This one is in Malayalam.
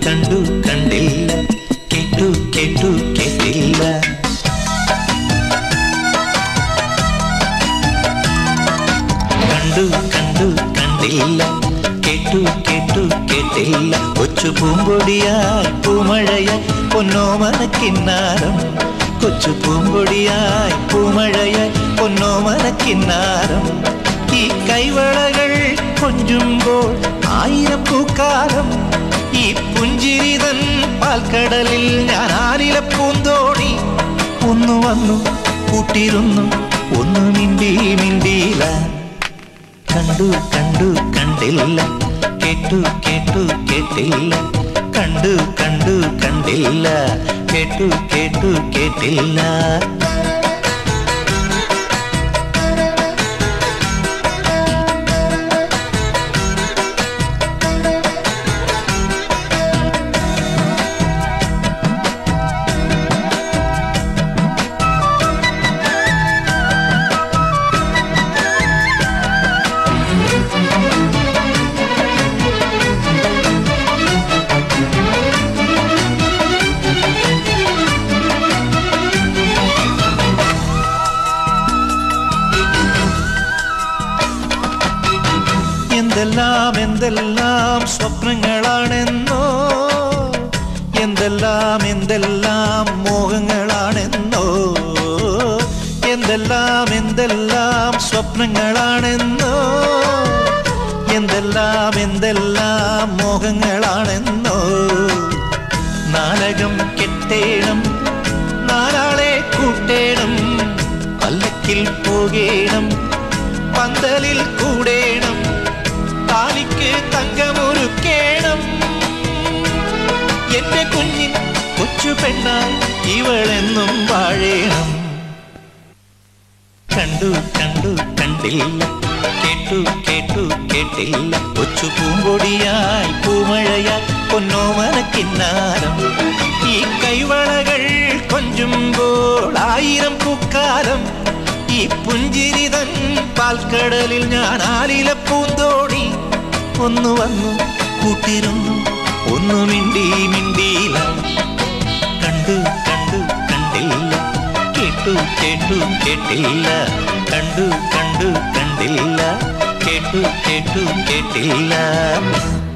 കണ്ടു കണ്ടില്ല കേട്ടു കേട്ടു കേട്ടില്ല കണ്ടു കണ്ടു കണ്ടില്ല കേട്ടു കേട്ടു കേട്ടില്ല കൊച്ചു പൂമ്പൊടിയായി പൂമഴയായി പൊന്നോമനക്കിന്നാരം കൊച്ചു പൂമ്പൊടിയായി പൂമഴയായി പൊന്നോമനക്കിന്നാരം ഈ കൈവളകൾ കൊഞ്ചുമ്പോൾ ആയിരം പൂക്കാലം ഈ പുഞ്ചിരിതൻ പാൽക്കടലിൽ ഞാൻ ആരില പൂന്തോണി ഒന്നു വന്നു കൂട്ടിരുന്നു ഒന്നു മിണ്ടി മിണ്ടിയില്ല കണ്ടു കണ്ടു കണ്ടില്ല കേട്ടു കേട്ടു കേട്ടില്ല കണ്ടു കണ്ടു കണ്ടില്ല കേട്ടു കേട്ടു കേട്ടില്ല എന്തെല്ലാം എന്തെല്ലാം സ്വപ്നങ്ങളാണെന്നോ എന്തെല്ലാം എന്തെല്ലാം മോഹങ്ങളാണെന്നോ എന്തെല്ലാം എന്തെല്ലാം സ്വപ്നങ്ങളാണെന്നോ എന്തെല്ലാം എന്തെല്ലാം മോഹങ്ങളാണെന്നോ നാടകം കെട്ടേണം നാലാളെ കൂട്ടേണം പല്ലക്കിൽ പോകേണം പന്തലിൽ കൂടേണം താലിക്ക് തങ്കമൊരുക്കേണം എന്റെ കുഞ്ഞിൻ കൊച്ചു പെണ്ണായി ഇവളെന്നും വാഴേണം കണ്ടു കണ്ടു കണ്ടില്ല കേട്ടു കേട്ടു കേട്ടില്ല കൊച്ചു പൂമ്പൊടിയായി പൂമഴയായി പൊന്നോമനക്കിന്നാരം ഈ കൈവളകൾ കൊഞ്ചുമ്പോൾ ആയിരം പൂക്കാലം ഈ പുഞ്ചിരിതൻ പാൽക്കടലിൽ ഞാൻ ആലില പൂന്തോണി ഒന്നു വന്നു കൂട്ടിരുന്നു ഒന്നു മിണ്ടി മിണ്ടിയില്ല കണ്ടു കണ്ടു കണ്ടില്ല കേട്ടു കേട്ടു കേട്ടില്ല കണ്ടു കണ്ടു കണ്ടില്ല കേട്ടു കേട്ടു കേട്ടില്ല